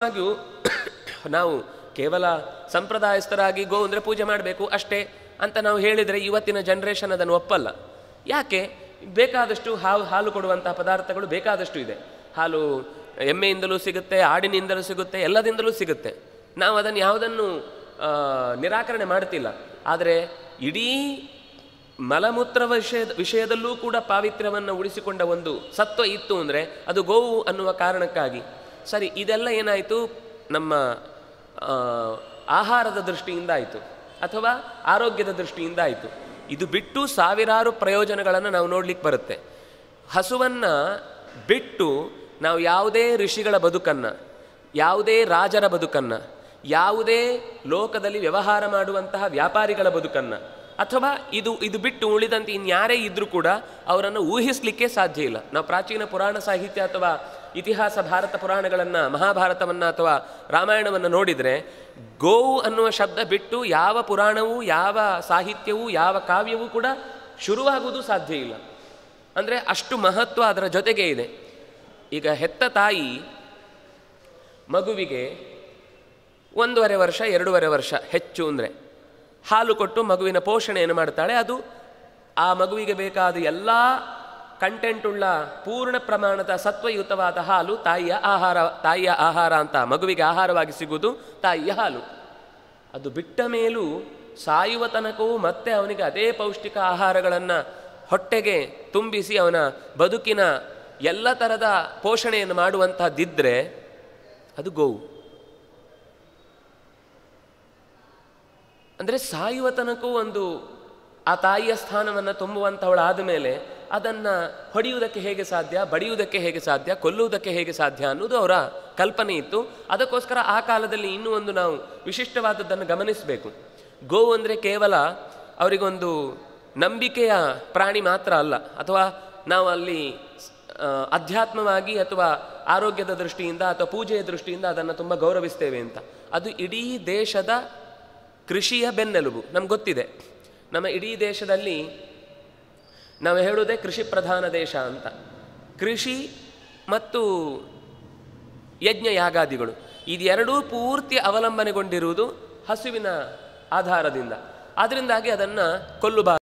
ಆಗಿಯೂ ನಾವು ಕೇವಲ ಸಂಪ್ರದಾಯಸ್ಥರಾಗಿ ಗೋ ಅಂದರೆ ಪೂಜೆ ಮಾಡಬೇಕು ಅಷ್ಟೇ ಅಂತ ನಾವು ಹೇಳಿದರೆ ಇವತ್ತಿನ ಜನ್ರೇಷನ್ ಅದನ್ನು ಒಪ್ಪಲ್ಲ ಯಾಕೆ ಬೇಕಾದಷ್ಟು ಹಾಲು ಹಾಲು ಕೊಡುವಂತಹ ಪದಾರ್ಥಗಳು ಬೇಕಾದಷ್ಟು ಇದೆ ಹಾಲು ಎಮ್ಮೆಯಿಂದಲೂ ಸಿಗುತ್ತೆ ಆಡಿನಿಂದಲೂ ಸಿಗುತ್ತೆ ಎಲ್ಲದಿಂದಲೂ ಸಿಗುತ್ತೆ ನಾವು ಅದನ್ನು ಯಾವುದನ್ನು ಆ, ನಿರಾಕರಣೆ ಮಾಡ್ತಿಲ್ಲ ಆದರೆ ಇಡೀ ಮಲಮೂತ್ರ ವಿಷಯದ ವಿಷಯದಲ್ಲೂ ಕೂಡ ಪಾವಿತ್ರ್ಯವನ್ನು ಉಳಿಸಿಕೊಂಡ ಒಂದು ಸತ್ವ ಇತ್ತು ಅಂದರೆ ಅದು ಗೋವು ಅನ್ನುವ ಕಾರಣಕ್ಕಾಗಿ ಸರಿ ಇದೆಲ್ಲ ಏನಾಯಿತು ನಮ್ಮ ಆ, ಆಹಾರದ ದೃಷ್ಟಿಯಿಂದ ಆಯಿತು ಅಥವಾ ಆರೋಗ್ಯದ ದೃಷ್ಟಿಯಿಂದ ಆಯಿತು ಇದು ಬಿಟ್ಟು ಸಾವಿರಾರು ಪ್ರಯೋಜನಗಳನ್ನು ನಾವು ನೋಡ್ಲಿಕ್ಕೆ ಬರುತ್ತೆ ಹಸುವನ್ನು ಬಿಟ್ಟು ನಾವು ಯಾವುದೇ ಋಷಿಗಳ ಬದುಕನ್ನು ಯಾವುದೇ ರಾಜರ ಬದುಕನ್ನು ಯಾವುದೇ ಲೋಕದಲ್ಲಿ ವ್ಯವಹಾರ ಮಾಡುವಂತಹ ವ್ಯಾಪಾರಿಗಳ ಬದುಕನ್ನು ಅಥವಾ ಇದು ಇದು ಬಿಟ್ಟು ಉಳಿದಂತೆ ಇನ್ಯಾರೇ ಇದ್ರೂ ಕೂಡ ಅವರನ್ನು ಊಹಿಸಲಿಕ್ಕೆ ಸಾಧ್ಯ ಇಲ್ಲ ನಾವು ಪ್ರಾಚೀನ ಪುರಾಣ ಸಾಹಿತ್ಯ ಅಥವಾ ಇತಿಹಾಸ ಭಾರತ ಪುರಾಣಗಳನ್ನು ಮಹಾಭಾರತವನ್ನು ಅಥವಾ ರಾಮಾಯಣವನ್ನು ನೋಡಿದರೆ ಗೋವು ಅನ್ನುವ ಶಬ್ದ ಬಿಟ್ಟು ಯಾವ ಪುರಾಣವೂ ಯಾವ ಸಾಹಿತ್ಯವೂ ಯಾವ ಕಾವ್ಯವೂ ಕೂಡ ಶುರುವಾಗುವುದು ಸಾಧ್ಯ ಇಲ್ಲ ಅಂದರೆ ಅಷ್ಟು ಮಹತ್ವ ಅದರ ಜೊತೆಗೆ ಇದೆ ಈಗ ಹೆತ್ತ ತಾಯಿ ಮಗುವಿಗೆ ಒಂದೂವರೆ ವರ್ಷ ಎರಡೂವರೆ ವರ್ಷ ಹೆಚ್ಚು ಅಂದರೆ ಹಾಲು ಕೊಟ್ಟು ಮಗುವಿನ ಪೋಷಣೆಯನ್ನು ಮಾಡ್ತಾಳೆ ಅದು ಆ ಮಗುವಿಗೆ ಬೇಕಾದ ಎಲ್ಲ ಕಂಟೆಂಟುಳ್ಳ ಪೂರ್ಣ ಪ್ರಮಾಣದ ಸತ್ವಯುತವಾದ ಹಾಲು ತಾಯಿಯ ಆಹಾರ ತಾಯಿಯ ಆಹಾರ ಅಂತ ಮಗುವಿಗೆ ಆಹಾರವಾಗಿ ಸಿಗುವುದು ತಾಯಿಯ ಹಾಲು ಅದು ಬಿಟ್ಟ ಮೇಲೂ ಸಾಯುವ ತನಕವೂ ಮತ್ತೆ ಅವನಿಗೆ ಅದೇ ಪೌಷ್ಟಿಕ ಆಹಾರಗಳನ್ನು ಹೊಟ್ಟೆಗೆ ತುಂಬಿಸಿ ಅವನ ಬದುಕಿನ ಎಲ್ಲ ಥರದ ಪೋಷಣೆಯನ್ನು ಮಾಡುವಂತಹದ್ದಿದ್ದರೆ ಅದು ಗೋವು ಅಂದರೆ ಸಾಯುವ ತನಕವೂ ಒಂದು ಆ ತಾಯಿಯ ಸ್ಥಾನವನ್ನು ತುಂಬುವಂಥವಳಾದ ಮೇಲೆ ಅದನ್ನು ಹೊಡೆಯುವುದಕ್ಕೆ ಹೇಗೆ ಸಾಧ್ಯ ಬಡಿಯುವುದಕ್ಕೆ ಹೇಗೆ ಸಾಧ್ಯ ಕೊಲ್ಲುವುದಕ್ಕೆ ಹೇಗೆ ಸಾಧ್ಯ ಅನ್ನೋದು ಅವರ ಕಲ್ಪನೆ ಇತ್ತು ಅದಕ್ಕೋಸ್ಕರ ಆ ಕಾಲದಲ್ಲಿ ಇನ್ನೂ ಒಂದು ನಾವು ವಿಶಿಷ್ಟವಾದದ್ದನ್ನು ಗಮನಿಸಬೇಕು ಗೋವು ಅಂದರೆ ಕೇವಲ ಅವರಿಗೊಂದು ನಂಬಿಕೆಯ ಪ್ರಾಣಿ ಮಾತ್ರ ಅಲ್ಲ ಅಥವಾ ನಾವು ಅಲ್ಲಿ ಆ, ಅಧ್ಯಾತ್ಮವಾಗಿ ಅಥವಾ ಆರೋಗ್ಯದ ದೃಷ್ಟಿಯಿಂದ ಅಥವಾ ಪೂಜೆಯ ದೃಷ್ಟಿಯಿಂದ ಅದನ್ನು ತುಂಬ ಗೌರವಿಸ್ತೇವೆ ಅಂತ ಅದು ಇಡೀ ದೇಶದ ಕೃಷಿಯ ಬೆನ್ನೆಲುಬು ನಮ್ಗೆ ಗೊತ್ತಿದೆ ನಮ್ಮ ಇಡೀ ದೇಶದಲ್ಲಿ ನಾವು ಹೇಳೋದೇ ಕೃಷಿ ಪ್ರಧಾನ ದೇಶ ಅಂತ ಕೃಷಿ ಮತ್ತು ಯಜ್ಞ ಯಾಗಾದಿಗಳು ಇದೆರಡೂ ಪೂರ್ತಿ ಅವಲಂಬನೆಗೊಂಡಿರುವುದು ಹಸುವಿನ ಆಧಾರದಿಂದ ಅದರಿಂದಾಗಿ ಅದನ್ನು ಕೊಲ್ಲುಬಾರದು